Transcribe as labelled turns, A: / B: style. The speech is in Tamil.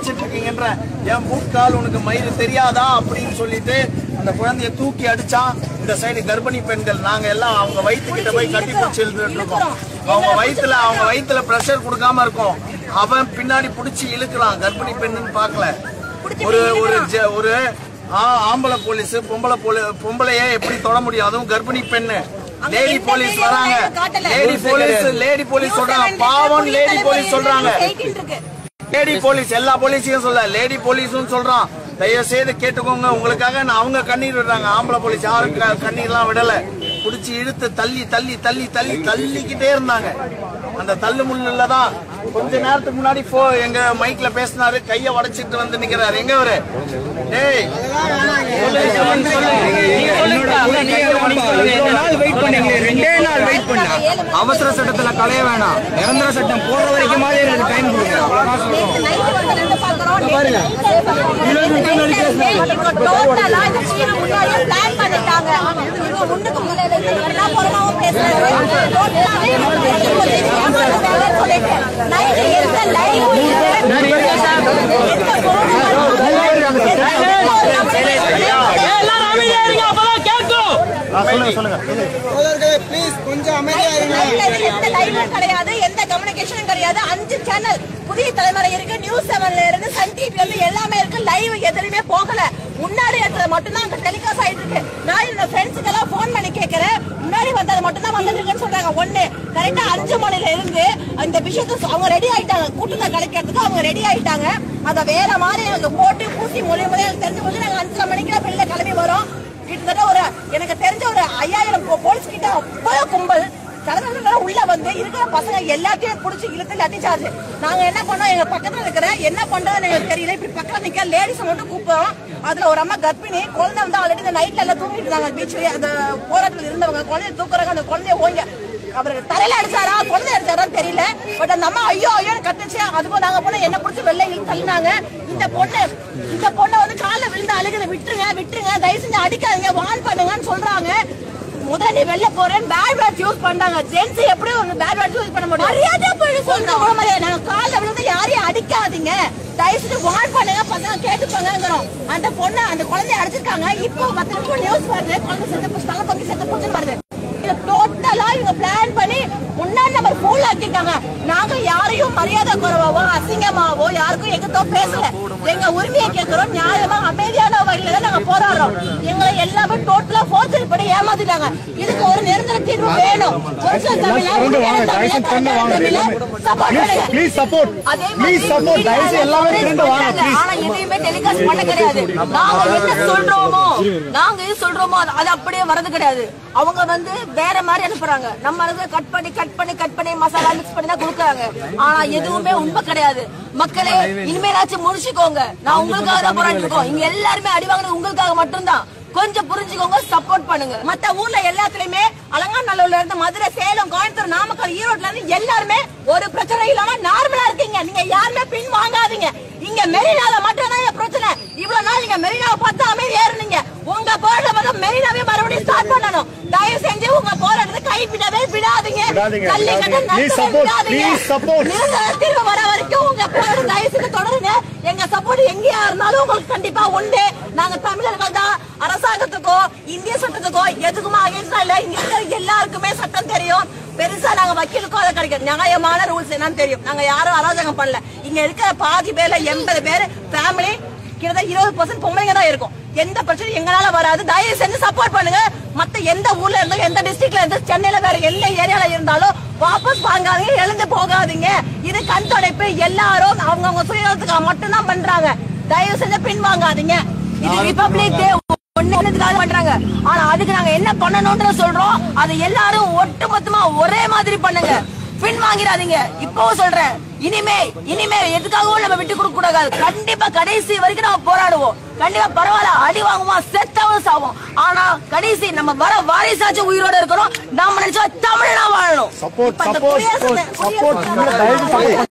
A: நினைச்சிட்டு இருக்கீங்கன்ற என் பூட்கால் உனக்கு மயிறு தெரியாதா அப்படின்னு சொல்லிட்டு அந்த குழந்தைய தூக்கி அடிச்சான் இந்த சைடு கர்ப்பிணி பெண்கள் நாங்க எல்லாம் அவங்க வயிற்றுக்கிட்ட போய் கட்டி பிடிச்சி இழுத்துட்டு இருக்கோம் அவங்க வயித்துல அவங்க வயித்துல பிரஷர் கொடுக்காம இருக்கும் அவன் பின்னாடி புடிச்சு இழுக்கிறான் கர்ப்பிணி பெண்ணுன்னு பார்க்கல ஒரு ஒரு ஜ- ஒரு ஆ- ஆம்பளை போலீஸ் பொம்பளை போலி பொம்பளையே எப்படி தொட முடியும் அதுவும் கர்ப்பிணி பெண்ணு லேடி போலீஸ் வராங்க லேடி போலீஸ் லேடி போலீஸ் சொல்றாங்க பாவம் லேடி போலீஸ் சொல்றாங்க லேடி போலீஸ் எல்லா போலீஸையும் சொல்ல லேடி போலீஸும் சொல்றான் தயவு செய்து கேட்டுக்கோங்க உங்களுக்காக நான் அவங்க கண்ணீர் விடுறாங்க ஆம்பளை போலீஸ் யாரும் க- கண்ணீர்லாம் விடல புடிச்சு இழுத்து தள்ளி தள்ளி தள்ளி தள்ளி தள்ளிக்கிட்டே இருந்தாங்க அந்த தள்ளு முள்ளுல தான் கொஞ்ச நேரத்துக்கு முன்னாடி போ எங்க மைக்ல பேசினாரு கைய உடைச்சிட்டு வந்து நிக்கிறாரு எங்க அவரு டேய்
B: அவசர சட்டத்துல களைய வேணாம் நிரந்தர சட்டம் போடுற வரைக்குமாவது எங்களுக்கு டைம் கொடுங்க அவ்வளவுதான் சொல்றோம்
C: எல்லாரும் அமைதியா இருங்க அப்பதான் கேட்கும்
D: எந்த லைவும் கிடையாது எந்த கம்யூனிகேஷனும் கிடையாது அஞ்சு சேனல் புதிய தலைமுறை இருக்கு நியூஸ் செவன்ல இருந்து சன் டிவி வந்து எல்லாமே இருக்கு லைவ் எதுலயுமே போகல முன்னாடி இருக்கிறது மட்டும் தான் அங்க டெலிகாஸ்ட் ஆயிட்டு இருக்கு நான் என்னோட ஃப்ரெண்ட்ஸுக்கு எல்லாம் போன் பண்ணி கேட்கறேன் முன்னாடி வந்தது மட்டும் தான் வந்துட்டு இருக்குன்னு சொல்றாங்க ஒண்ணு கரெக்டா அஞ்சு மணில இருந்து அந்த விஷயத்த சொ- அவங்க ரெடி ஆயிட்டாங்க கூட்டத்தை கலைக்கிறதுக்கு அவங்க ரெடி ஆயிட்டாங்க அத வேற மாதிரி எனக்கு போட்டு பூசி மொழி மொழி எனக்கு தெரிஞ்சு போச்சு நாங்க அஞ்சரை மணிக்கு வெளில கிளம்பி வரோம் கிட்டத்தட்ட ஒரு எனக்கு தெரிஞ்ச ஒரு ஐயாயிரம் போ- போலீஸ் கிட்ட அவ்வளவு கும்பல் கடற்கரை உள்ள வந்து இருக்கிற பசங்க எல்லாத்தையும் புடிச்சு இழுத்து லட்டி சார்ஜ் நாங்க என்ன பண்ணோம் எங்க பக்கத்துல இருக்கிற என்ன பண்றதுன்னு எங்களுக்கு தெரியல இப்படி பக்கத்துல நிக்க லேடிஸ் மட்டும் கூப்பிடுறோம் அதுல ஒரு அம்மா கர்ப்பிணி குழந்தை வந்து ஆல்ரெடி இந்த நைட்ல எல்லாம் தூங்கிட்டு இருந்தாங்க பீச்லயே அந்த போராட்டத்துல இருந்தவங்க குழந்தைய தூக்குறாங்க அந்த குழந்தைய ஓங்க அவர் தலையில அடிச்சாரா குழந்தை அடிச்சாரான்னு தெரியல பட் அந்த அம்மா ஐயோ ஐயோ கத்துச்சு அதுக்கும் நாங்க போன என்ன பிடிச்சி வெள்ளை இழுத்து தள்ளினாங்க இந்த பொண்ணு இந்த பொண்ணை வந்து காலில் விழுந்து அழுகுது விட்டுருங்க விட்டுருங்க தயவு செஞ்சு அடிக்காதீங்க வான் பண்ணுங்கன்னு சொல்றாங்க முதல்ல நீ வெளில போறேன் பேட் வேர்ட்ஸ் யூஸ் பண்றாங்க ஜென்ஸ் எப்படி ஒரு பேட் வேர்ட்ஸ் யூஸ் பண்ண முடியும் மரியாதை போய் சொல்றோம் நாங்க கால்ல விழுந்து யாரையும் அடிக்காதீங்க தயவு செஞ்சு வான் பண்ணுங்க பசங்க கேட்டுப்பாங்கிறோம் அந்த பொண்ணு அந்த குழந்தைய அடிச்சிருக்காங்க இப்போ பத்து நிமிஷம் நியூஸ் வருது குழந்தை செத்து போச்சு தலை தொங்கி செத்து போச்சுன்னு வருது டோட்டலா இவங்க பிளான் பண்ணி முன்னாடி நம்பர் ஃபுல் ஆக்கிட்டாங்க நாங்க யாரையும் மரியாதை குறைவாவோ அசிங்கமாவோ யாருக்கும் எங்கத்தோ பேசல எங்க உரிமையை கேட்கிறோம் நியாயமா அமைதியான வகையில தான் நாங்க போராடுறோம் எங்களை எல்லாமே டோட்டலா போர்ச்சல் படி ஏமாத்திட்டாங்க இதுக்கு ஒரு நிரந்தர தீர்வு வேணும் ஒரு சில
E: ப்ளீஸ் சப்போர்ட் ப்ளீஸ் சப்போர்ட் தயவுசெய்து எல்லாமே திரண்டு வாங்க ப்ளீஸ்
D: ஆனா எதையுமே டெலிகாஸ்ட் பண்ண கிடையாது நாங்க என்ன சொல்றோமோ நாங்க எது சொல்றோமோ அது- அது அப்படியே வரது கிடையாது அவங்க வந்து வேற மாதிரி அனுப்புறாங்க நம்ம அதை கட் பண்ணி கட் பண்ணி கட் பண்ணி மசாலா மிக்ஸ் பண்ணி தான் கொடுக்குறாங்க ஆனா எதுவுமே உண்மை கிடையாது மக்களே இனிமேலாச்சும் முடிச்சுக்கோங்க நான் உங்களுக்காக தான் போராடிட்டு இருக்கோம் இங்க எல்லாருமே அடி வாங்குறது உங்களுக்காக மட்டும்தான் கொஞ்சம் புரிஞ்சுக்கோங்க சப்போர்ட் பண்ணுங்க மத்த ஊர்ல எல்லாத்துலயுமே அலங்காநல்லூர்ல இருந்து மதுரை சேலம் கோயம்புத்தூர் நாமக்கல் ஈரோட்ல இருந்து எல்லாருமே ஒரு பிரச்சனை இல்லாம நார்மலா இருக்கீங்க நீங்க யாருமே பின் வாங்காதீங்க இங்க மெரினால மட்டும் தான் என் பிரச்சனை இவ்வளவு நாள் நீங்க மெரினாவை பார்த்து அமைதி ஏறுனீங்க உங்க போராட்ட பக்கம் மெரினாவே மறுபடியும் ஸ்டார்ட் பண்ணணும் தயவு செஞ்சு உங்க போராட்டத்தை கைவிடவே விடாதீங்க
E: விடாதீங்க,
D: ஜல்லிக்கட்டை
E: விடாதீங்க. Please
D: நடத்தவே
E: support,
D: விடாதீங்க.
E: please support.
D: நிரந்தர தீர்வு வர வரைக்கும் உங்க போராட்டம் தயவு செஞ்சு தொடருங்க எங்க சப்போர்ட் எங்கேயா இருந்தாலும் உங்களுக்கு கண்டிப்பா உண்டு நாங்க தமிழர்கள் தான் அரசாங்கத்துக்கோ இந்திய சட்டத்துக்கோ எதுக்குமே அகேன்ஸ்டா இல்ல இங்க இருக்கிற எல்லாருக்குமே சட்டம் தெரியும் பெருசா நாங்க வக்கீலுக்கும் அதை கிடைக்கும் நியாயமான ரூல்ஸ் என்னன்னு தெரியும் நாங்க யாரும் அராஜகம் பண்ணல இங்க இருக்கிற பாதி பேர்ல எண்பது பேர் ஃபேமிலி கிட்டத்தட்ட இருபது பர்சன்ட் பொம்பளைங்க தான் இருக்கும் எந்த பிரச்சனையும் எங்களால வராது தயவு செஞ்சு சப்போர்ட் பண்ணுங்க மத்த எந்த ஊர்ல இருந்தோ எந்த டிஸ்ட்ரிக்ட்ல இருந்து சென்னையில வேற எந்த ஏரியால இருந்தாலும் வாபஸ் வாங்காதீங்க எழுந்து போகாதீங்க இது கண் துடைப்பு எல்லாரும் அவங்கவங்க சுயநலத்துக்காக மட்டும்தான் பண்றாங்க தயவு செஞ்சு பின் வாங்காதீங்க இது ரிபப்ளிக் டே ஒண்ணுக்காக பண்றாங்க ஆனா அதுக்கு நாங்க என்ன பண்ணணும்ன்ற சொல்றோம் அது எல்லாரும் ஒட்டு மொத்தமா ஒரே மாதிரி பண்ணுங்க பின் வாங்கிடாதீங்க இப்பவும் சொல்றேன் இனிமே இனிமே எதுக்காகவும் நம்ம விட்டு கொடுக்க கூடாது கண்டிப்பா கடைசி வரைக்கும் நம்ம போராடுவோம் கண்டிப்பா பரவாயில்ல அடி வாங்குவோம் செத்தவங்க சாவோம் ஆனா கடைசி நம்ம வர வாரிசாச்சும் உயிரோட இருக்கணும் நாம நினைச்சா தமிழ்னா வாழணும்
E: Support,
D: இப்ப அந்த
E: support,
D: குடியரசு-
E: support,
D: குடியரசு
E: support. தயவு support